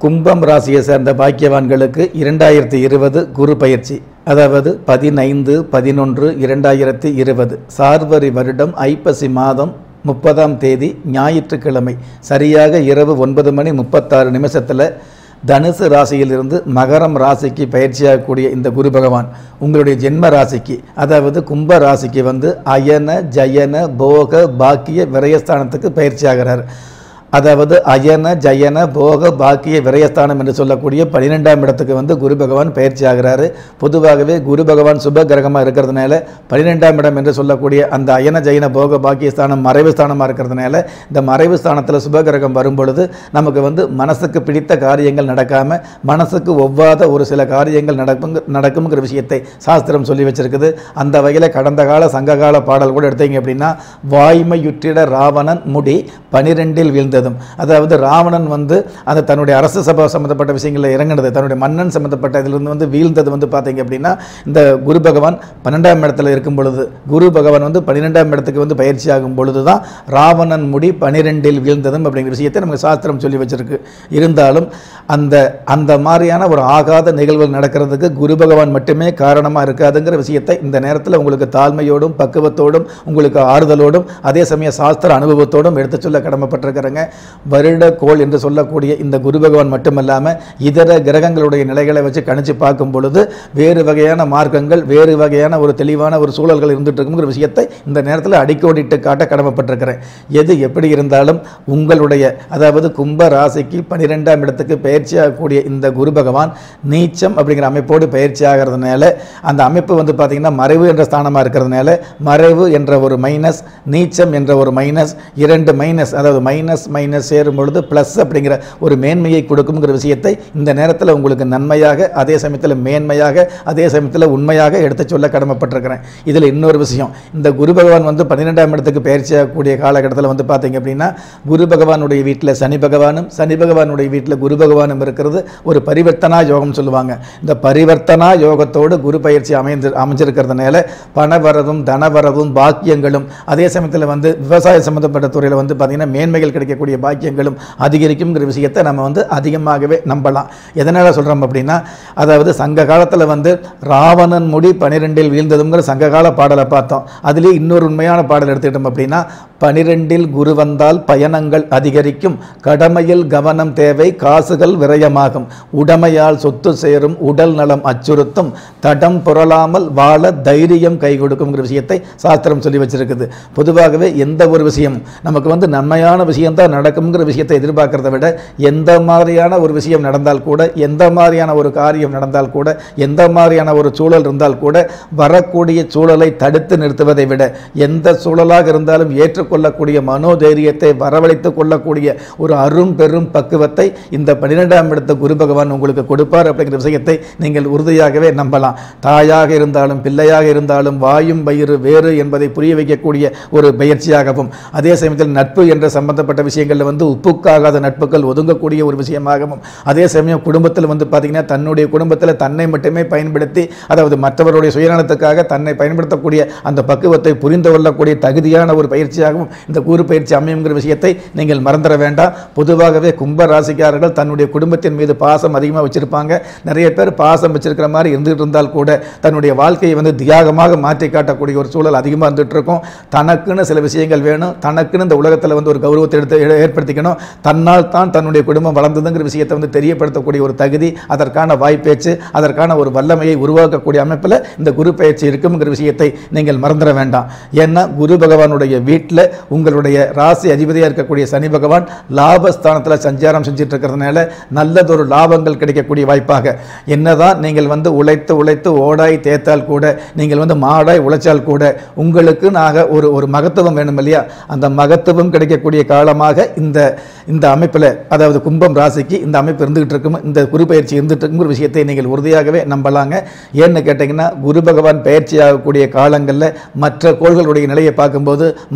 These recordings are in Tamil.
கும்பம் ராசியை சேர்ந்த பாக்கியவான்களுக்கு இரண்டாயிரத்தி இருபது குரு பயிற்சி அதாவது பதினைந்து பதினொன்று இரண்டாயிரத்தி இருபது சார்வரி வருடம் ஐப்பசி மாதம் முப்பதாம் தேதி ஞாயிற்றுக்கிழமை சரியாக இரவு ஒன்பது மணி முப்பத்தாறு நிமிஷத்தில் தனுசு ராசியிலிருந்து மகரம் ராசிக்கு பயிற்சியாகக்கூடிய இந்த குரு பகவான் உங்களுடைய ஜென்ம ராசிக்கு அதாவது கும்ப ராசிக்கு வந்து அயன ஜயன போக பாக்கிய விரயஸ்தானத்துக்கு பயிற்சியாகிறார் அதாவது அயன ஜயன போக பாக்கிய விரயஸ்தானம் என்று சொல்லக்கூடிய பன்னிரெண்டாம் இடத்துக்கு வந்து குரு பகவான் பயிற்சி ஆகிறாரு பொதுவாகவே குரு பகவான் சுப கிரகமாக இருக்கிறதுனால பன்னிரெண்டாம் இடம் என்று சொல்லக்கூடிய அந்த அயன ஜயன போக பாக்கிய ஸ்தானம் மறைவு ஸ்தானமாக இருக்கிறதுனால இந்த மறைவு ஸ்தானத்தில் சுப கிரகம் வரும் பொழுது நமக்கு வந்து மனசுக்கு பிடித்த காரியங்கள் நடக்காமல் மனசுக்கு ஒவ்வாத ஒரு சில காரியங்கள் நடக்கும் நடக்குங்கிற விஷயத்தை சாஸ்திரம் சொல்லி வச்சிருக்குது அந்த வகையில் கடந்த கால சங்ககால பாடல் கூட எடுத்தீங்க அப்படின்னா வாய்மையுற்றிட ராவணன் முடி பனிரெண்டில் வீழ்ந்ததும் அதாவது ராவணன் வந்து அந்த தன்னுடைய அரசு சபை சம்மந்தப்பட்ட விஷயங்களில் இறங்கினது தன்னுடைய மன்னன் சம்மந்தப்பட்ட இதிலிருந்து வந்து வீழ்ந்தது வந்து பார்த்தீங்க அப்படின்னா இந்த குரு பகவான் பன்னெண்டாம் இடத்துல இருக்கும் பொழுது குரு பகவான் வந்து பன்னிரெண்டாம் இடத்துக்கு வந்து பயிற்சி ஆகும் பொழுது தான் ராவணன் முடி பனிரெண்டில் வீழ்ந்ததும் அப்படிங்கிற விஷயத்தை நமக்கு சாஸ்திரம் சொல்லி வச்சிருக்கு இருந்தாலும் அந்த அந்த மாதிரியான ஒரு ஆகாத நிகழ்வுகள் நடக்கிறதுக்கு குரு பகவான் மட்டுமே காரணமாக இருக்காதுங்கிற விஷயத்தை இந்த நேரத்தில் உங்களுக்கு தாழ்மையோடும் பக்குவத்தோடும் உங்களுக்கு ஆறுதலோடும் அதே சமயம் சாஸ்திர அனுபவத்தோடும் எடுத்து சொல்ல கடமைப்பட்டிருக்கிறேங்க வருட கோள் என்று சொல்லக்கூடிய இந்த குரு பகவான் மட்டுமல்லாமல் இதர கிரகங்களுடைய நிலைகளை வச்சு கணிச்சு பார்க்கும் பொழுது வேறு வகையான மார்க்கங்கள் வேறு வகையான ஒரு தெளிவான ஒரு சூழல்கள் இருந்துட்டு இருக்குங்கிற விஷயத்தை இந்த நேரத்தில் அடிக்கோடிட்டு காட்ட கடமைப்பட்டிருக்கிறேன் எது எப்படி இருந்தாலும் உங்களுடைய அதாவது கும்ப ராசிக்கு பன்னிரெண்டாம் இடத்துக்கு பயிற்சியாகக்கூடிய இந்த குரு பகவான் நீச்சம் அப்படிங்கிற அமைப்போடு பயிற்சி ஆகிறதுனால அந்த அமைப்பு வந்து பார்த்திங்கன்னா மறைவு என்ற ஸ்தானமாக இருக்கிறதுனால மறைவு என்ற ஒரு மைனஸ் நீச்சம் என்ற ஒரு மைனஸ் இரண்டு மைனஸ் அதாவது மைனஸ் மைனஸ் சேரும் பொழுது ப்ளஸ் அப்படிங்கிற ஒரு மேன்மையை கொடுக்குங்கிற விஷயத்தை இந்த நேரத்தில் உங்களுக்கு நன்மையாக அதே சமயத்தில் மேன்மையாக அதே சமயத்தில் உண்மையாக எடுத்து சொல்ல கடமைப்பட்டிருக்கிறேன் இதில் இன்னொரு விஷயம் இந்த குரு பகவான் வந்து பன்னிரெண்டாம் இடத்துக்கு பயிற்சியாகக்கூடிய காலகட்டத்தில் வந்து பார்த்தீங்க அப்படின்னா குரு பகவானுடைய வீட்டில் சனி பகவானும் சனி பகவானுடைய வீட்டில் குரு பகவானும் இருக்கிறது ஒரு பரிவர்த்தனா யோகம் சொல்லுவாங்க இந்த பரிவர்த்தனா யோகத்தோடு குரு பயிற்சி அமைந்து அமைஞ்சிருக்கிறதுனால பணவரவும் தனவரவும் பாக்கியங்களும் அதே சமயத்தில் வந்து விவசாய சம்மந்தப்பட்ட துறையில் வந்து பார்த்திங்கன்னா மேன்மைகள் கிடைக்கக்கூடிய பாக்கியங்களும் அதிகரிக்குங்கிற விஷயத்தை நம்ம வந்து அதிகமாகவே நம்பலாம் எதனால் சொல்கிறோம் அப்படின்னா அதாவது சங்க காலத்தில் வந்து ராவணன் முடி பனிரெண்டில் வீழ்ந்ததுங்கிற சங்ககால பாடலை பார்த்தோம் அதுலேயே இன்னொரு உண்மையான பாடல் எடுத்துக்கிட்டோம் அப்படின்னா பனிரெண்டில் குரு வந்தால் பயணங்கள் அதிகரிக்கும் கடமையில் கவனம் தேவை காசுகள் விரயமாகும் உடமையால் சொத்து சேரும் உடல் நலம் அச்சுறுத்தும் தடம் புரளாமல் வாழ தைரியம் கை கொடுக்குங்கிற விஷயத்தை சாஸ்திரம் சொல்லி வச்சிருக்குது பொதுவாகவே எந்த ஒரு விஷயம் நமக்கு வந்து நன்மையான விஷயம்தான் நடக்குங்கிற விஷயத்தை எதிர்பார்க்கறத விட எந்த மாதிரியான ஒரு விஷயம் நடந்தால் கூட எந்த மாதிரியான ஒரு காரியம் நடந்தால் கூட எந்த மாதிரியான ஒரு சூழல் இருந்தால் கூட வரக்கூடிய சூழலை தடுத்து நிறுத்துவதை விட எந்த சூழலாக இருந்தாலும் ஏற்றுக்கொள்ளக்கூடிய மனோதைரியத்தை வரவழைத்து கொள்ளக்கூடிய ஒரு அரும் பெரும் பக்குவத்தை இந்த பன்னிரெண்டாம் இடத்த குரு பகவான் உங்களுக்கு கொடுப்பார் அப்படிங்கிற விஷயத்தை நீங்கள் உறுதியாகவே நம்பலாம் தாயாக இருந்தாலும் பிள்ளையாக இருந்தாலும் வாயும் வயிறு வேறு என்பதை புரிய வைக்கக்கூடிய ஒரு பயிற்சியாகவும் அதே சமயத்தில் நட்பு என்ற சம்பந்தப்பட்ட விஷயங்களில் வந்து உப்புக்காகாத நட்புகள் ஒதுங்கக்கூடிய ஒரு விஷயமாகவும் அதே சமயம் குடும்பத்தில் வந்து பார்த்திங்கன்னா தன்னுடைய குடும்பத்தில் தன்னை மட்டுமே பயன்படுத்தி அதாவது மற்றவருடைய சுயநலத்துக்காக தன்னை பயன்படுத்தக்கூடிய அந்த பக்குவத்தை புரிந்து கொள்ளக்கூடிய தகுதியான ஒரு பயிற்சியாகவும் இந்த கூறு பயிற்சி அமையுங்கிற விஷயத்தை நீங்கள் மறந்துட வேண்டாம் பொதுவாகவே கும்ப ராசிக்காரர்கள் தன்னுடைய குடும்பத்தின் மீது பாசம் அதிகமாக வச்சிருப்பாங்க நிறைய பேர் பாசம் வச்சிருக்கிற மாதிரி இருந்துகிட்டு இருந்தால் கூட தன்னுடைய வாழ்க்கையை வந்து தியாகமாக மாற்றி காட்டக்கூடிய ஒரு சூழல் அதிகமாக இருந்துட்டு இருக்கும் தனக்குன்னு சில விஷயங்கள் வேணும் தனக்குன்னு இந்த உலகத்தில் வந்து ஒரு கௌரவத்தை எடுத்து ஏ- ஏற்படுத்திக்கணும் தன்னால் தான் தன்னுடைய குடும்பம் வளர்ந்ததுங்கிற விஷயத்தை வந்து தெரியப்படுத்தக்கூடிய ஒரு தகுதி அதற்கான வாய்ப்பேச்சு அதற்கான ஒரு வல்லமையை உருவாக்கக்கூடிய அமைப்பில் இந்த குரு பயிற்சி இருக்குங்கிற விஷயத்தை நீங்கள் மறந்துட வேண்டாம் ஏன்னா குரு பகவானுடைய வீட்டில் உங்களுடைய ராசி அதிபதியாக இருக்கக்கூடிய சனி பகவான் லாபஸ்தானத்தில் சஞ்சாரம் செஞ்சுட்டு இருக்கிறதுனால நல்லதொரு லாபங்கள் கிடைக்கக்கூடிய வாய்ப்பாக என்னதான் நீங்கள் வந்து உழைத்து உழைத்து ஓடாய் தேய்த்தால் கூட நீங்கள் வந்து மாடாய் உழைச்சால் கூட உங்களுக்கு நாக ஒரு ஒரு மகத்துவம் வேணும் இல்லையா அந்த மகத்துவம் கிடைக்கக்கூடிய காலமாக இந்த இந்த அமைப்பில் அதாவது கும்பம் ராசிக்கு இந்த அமைப்பு இருந்துகிட்டு இருக்கும் இந்த குரு பயிற்சி இருந்துட்டு இருக்குங்கிற விஷயத்தை நீங்கள் உறுதியாகவே நம்பலாங்க ஏன்னு கேட்டிங்கன்னா குரு பகவான் பயிற்சி ஆகக்கூடிய காலங்களில் மற்ற கோள்களுடைய நிலையை பார்க்கும்போது மற்ற கிரக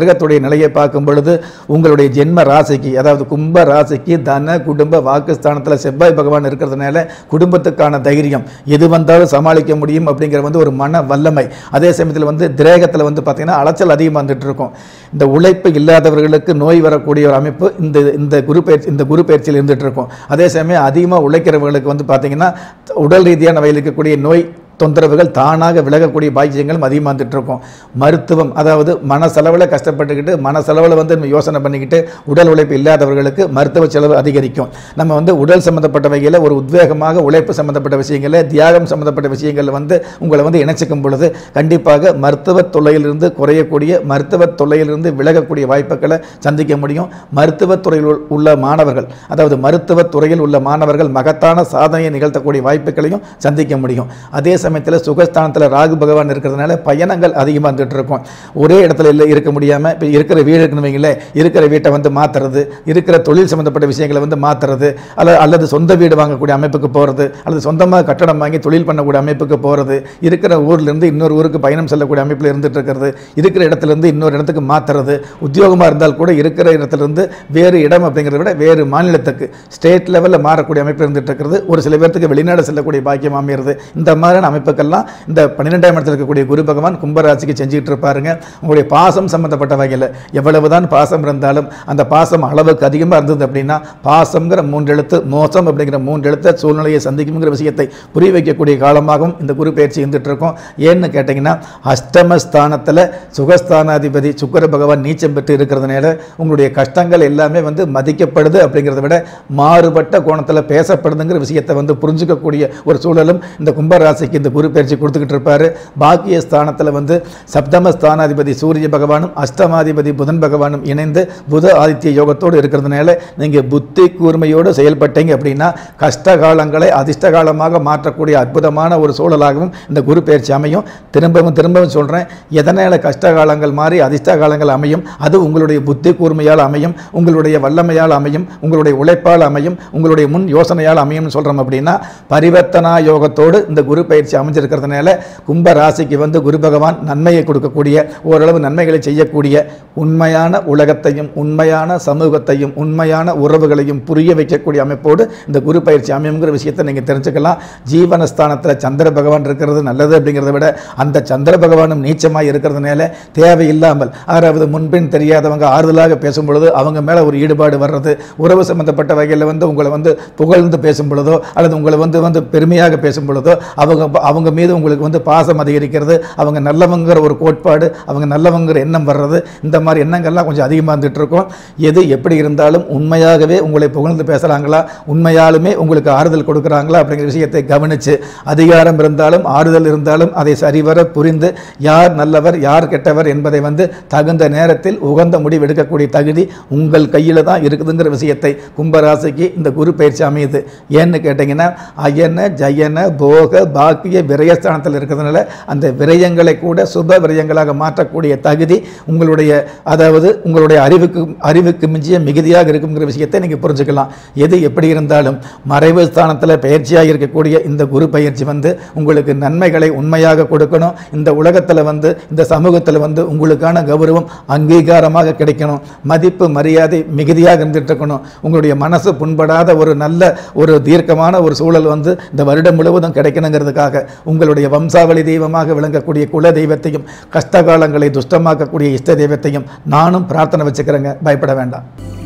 கிரகத்துடைய நிலையை பார்க்கும் பொழுது உங்களுடைய ஜென்ம ராசிக்கு அதாவது கும்ப ராசிக்கு தன குடும்ப வாக்குஸ்தானத்தில் செவ்வாய் பகவான் இருக்கிறதுனால குடும்பத்துக்கான தைரியம் எது வந்தாலும் சமாளிக்க முடியும் அப்படிங்கிற வந்து ஒரு மன வல்லமை அதே சமயத்தில் வந்து திரேகத்தில் வந்து பார்த்தீங்கன்னா அலைச்சல் அதிகமாக வந்துட்டு இருக்கும் இந்த உழைப்பு இல்லாதவர்களுக்கு நோய் வரக்கூடிய ஒரு அமைப்பு இந்த இந்த குரு பயிற்சி இந்த குரு பயிற்சியில் இருந்துட்டு இருக்கும் அதே சமயம் அதிகமாக உழைக்கிறவர்களுக்கு வந்து பார்த்தீங்கன்னா உடல் ரீதியான வகையில் இருக்கக்கூடிய நோய் தொந்தரவுகள் தானாக விலகக்கூடிய பாக்கியங்களும் அதிகமாக வந்துட்டு இருக்கும் மருத்துவம் அதாவது மனசெலவில் கஷ்டப்பட்டுக்கிட்டு மனசெலவில் வந்து நம்ம யோசனை பண்ணிக்கிட்டு உடல் உழைப்பு இல்லாதவர்களுக்கு மருத்துவ செலவு அதிகரிக்கும் நம்ம வந்து உடல் சம்மந்தப்பட்ட வகையில் ஒரு உத்வேகமாக உழைப்பு சம்மந்தப்பட்ட விஷயங்களில் தியாகம் சம்மந்தப்பட்ட விஷயங்கள் வந்து உங்களை வந்து இணைச்சிக்கும் பொழுது கண்டிப்பாக மருத்துவ தொல்லையிலிருந்து குறையக்கூடிய மருத்துவ தொல்லையிலிருந்து விலகக்கூடிய வாய்ப்புகளை சந்திக்க முடியும் மருத்துவத் துறையில் உள்- உள்ள மாணவர்கள் அதாவது மருத்துவத் துறையில் உள்ள மாணவர்கள் மகத்தான சாதனையை நிகழ்த்தக்கூடிய வாய்ப்புகளையும் சந்திக்க முடியும் அதே சமயத்தில் சுகஸ்தானத்தில் ராகு பகவான் இருக்கிறதுனால பயணங்கள் அதிகமாக வந்துட்டு இருக்கும் ஒரே இடத்துல இல்லை இருக்க முடியாமல் இப்போ இருக்கிற வீடு இருக்குன்னு வைங்களேன் இருக்கிற வீட்டை வந்து மாற்றுறது இருக்கிற தொழில் சம்மந்தப்பட்ட விஷயங்களை வந்து மாற்றுறது அல்ல அல்லது சொந்த வீடு வாங்கக்கூடிய அமைப்புக்கு போகிறது அல்லது சொந்தமாக கட்டடம் வாங்கி தொழில் பண்ணக்கூடிய அமைப்புக்கு போகிறது இருக்கிற ஊர்லேருந்து இன்னொரு ஊருக்கு பயணம் செல்லக்கூடிய அமைப்பில் இருந்துட்டு இருக்கிறது இருக்கிற இடத்துலேருந்து இன்னொரு இடத்துக்கு மாற்றுறது உத்தியோகமாக இருந்தால் கூட இருக்கிற இடத்துலேருந்து வேறு இடம் அப்படிங்கிறத விட வேறு மாநிலத்துக்கு ஸ்டேட் லெவலில் மாறக்கூடிய அமைப்பு இருந்துட்டு இருக்கிறது ஒரு சில பேர்த்துக்கு வெளிநாடு செல்லக்கூடிய பாக்கியம் அமைகிறது இந்த மாதிரியான அமைப்புக்கெல்லாம் இந்த பன்னிரெண்டாம் இடத்துல இருக்கக்கூடிய குரு பகவான் கும்பராசிக்கு செஞ்சுட்டு இருப்பாருங்க உங்களுடைய பாசம் சம்பந்தப்பட்ட வகையில் எவ்வளவுதான் பாசம் இருந்தாலும் அந்த பாசம் அளவுக்கு அதிகமாக இருந்தது அப்படின்னா பாசம்ங்கிற மூன்றெழுத்து மோசம் அப்படிங்கிற மூன்றெழுத்த சூழ்நிலையை சந்திக்குங்கிற விஷயத்தை புரிய வைக்கக்கூடிய காலமாகவும் இந்த குரு பயிற்சி இருந்துட்டு இருக்கும் ஏன்னு கேட்டிங்கன்னா அஷ்டமஸ்தானத்தில் சுகஸ்தானாதிபதி சுக்கிர பகவான் நீச்சம் பெற்று இருக்கிறதுனால உங்களுடைய கஷ்டங்கள் எல்லாமே வந்து மதிக்கப்படுது அப்படிங்கிறத விட மாறுபட்ட கோணத்தில் பேசப்படுதுங்கிற விஷயத்தை வந்து புரிஞ்சுக்கக்கூடிய ஒரு சூழலும் இந்த கும்பராசிக்கு இந்த குரு பயிற்சி கொடுத்துக்கிட்டு இருப்பாரு பாக்கிய ஸ்தானத்தில் வந்து சப்தம ஸ்தானாதிபதி சூரிய பகவானும் அஷ்டமாதிபதி புதன் பகவானும் இணைந்து புத ஆதித்ய யோகத்தோடு இருக்கிறதுனால நீங்கள் புத்தி கூர்மையோடு செயல்பட்டீங்க அப்படின்னா கஷ்ட காலங்களை அதிர்ஷ்ட காலமாக மாற்றக்கூடிய அற்புதமான ஒரு சூழலாகவும் இந்த குரு பயிற்சி அமையும் திரும்பவும் திரும்பவும் சொல்கிறேன் எதனால் கஷ்ட காலங்கள் மாறி அதிர்ஷ்ட காலங்கள் அமையும் அது உங்களுடைய புத்தி கூர்மையால் அமையும் உங்களுடைய வல்லமையால் அமையும் உங்களுடைய உழைப்பால் அமையும் உங்களுடைய முன் யோசனையால் அமையும்னு சொல்கிறோம் அப்படின்னா பரிவர்த்தனா யோகத்தோடு இந்த குரு பயிற்சி அமைஞ்சிருக்கிறதுனால கும்ப ராசிக்கு வந்து குரு பகவான் நன்மையை கொடுக்கக்கூடிய ஓரளவு நன்மைகளை செய்யக்கூடிய உண்மையான உலகத்தையும் உண்மையான சமூகத்தையும் உண்மையான உறவுகளையும் புரிய வைக்கக்கூடிய அமைப்போடு இந்த குரு பயிற்சி அமையுங்கிற விஷயத்தை நீங்கள் தெரிஞ்சுக்கலாம் ஜீவனஸ்தானத்தில் சந்திர பகவான் இருக்கிறது நல்லது அப்படிங்கிறத விட அந்த சந்திர பகவானும் நீச்சமாக இருக்கிறதுனால தேவையில்லாமல் அதாவது முன்பின் தெரியாதவங்க ஆறுதலாக பேசும் பொழுது அவங்க மேலே ஒரு ஈடுபாடு வர்றது உறவு சம்பந்தப்பட்ட வகையில் வந்து உங்களை வந்து புகழ்ந்து பேசும் பொழுதோ அல்லது உங்களை வந்து வந்து பெருமையாக பேசும் பொழுதோ அவங்க அவங்க மீது உங்களுக்கு வந்து பாசம் அதிகரிக்கிறது அவங்க நல்லவங்கிற ஒரு கோட்பாடு அவங்க நல்லவங்கிற எண்ணம் வர்றது இந்த மாதிரி எண்ணங்கள்லாம் கொஞ்சம் அதிகமாக இருந்துட்டு இருக்கும் எது எப்படி இருந்தாலும் உண்மையாகவே உங்களை புகழ்ந்து பேசுகிறாங்களா உண்மையாலுமே உங்களுக்கு ஆறுதல் கொடுக்குறாங்களா அப்படிங்கிற விஷயத்தை கவனித்து அதிகாரம் இருந்தாலும் ஆறுதல் இருந்தாலும் அதை சரிவர புரிந்து யார் நல்லவர் யார் கெட்டவர் என்பதை வந்து தகுந்த நேரத்தில் உகந்த முடிவு எடுக்கக்கூடிய தகுதி உங்கள் கையில் தான் இருக்குதுங்கிற விஷயத்தை கும்பராசிக்கு இந்த குரு பயிற்சி அமையுது ஏன்னு கேட்டிங்கன்னா அயன ஜயன போக பாக்கிய விரயஸ்தானத்தில் இருக்கிறதுனால அந்த விரயங்களை கூட சுப விரயங்களாக மாற்றக்கூடிய தகுதி உங்களுடைய அதாவது உங்களுடைய அறிவுக்கு அறிவுக்கு மிஞ்சிய மிகுதியாக இருக்குங்கிற விஷயத்தை நீங்கள் புரிஞ்சுக்கலாம் எது எப்படி இருந்தாலும் மறைவு ஸ்தானத்தில் பயிற்சியாக இருக்கக்கூடிய இந்த குரு பயிற்சி வந்து உங்களுக்கு நன்மைகளை உண்மையாக கொடுக்கணும் இந்த உலகத்தில் வந்து இந்த சமூகத்தில் வந்து உங்களுக்கான கௌரவம் அங்கீகாரமாக கிடைக்கணும் மதிப்பு மரியாதை மிகுதியாக இருந்துட்டு இருக்கணும் உங்களுடைய மனசு புண்படாத ஒரு நல்ல ஒரு தீர்க்கமான ஒரு சூழல் வந்து இந்த வருடம் முழுவதும் கிடைக்கணுங்கிறதுக்காக உங்களுடைய வம்சாவளி தெய்வமாக விளங்கக்கூடிய குல தெய்வத்தையும் கஷ்ட காலங்களை துஷ்டமாக்கக்கூடிய இஷ்ட தெய்வத்தையும் நானும் பிரார்த்தனை வச்சுக்கிறேங்க பயப்பட வேண்டாம்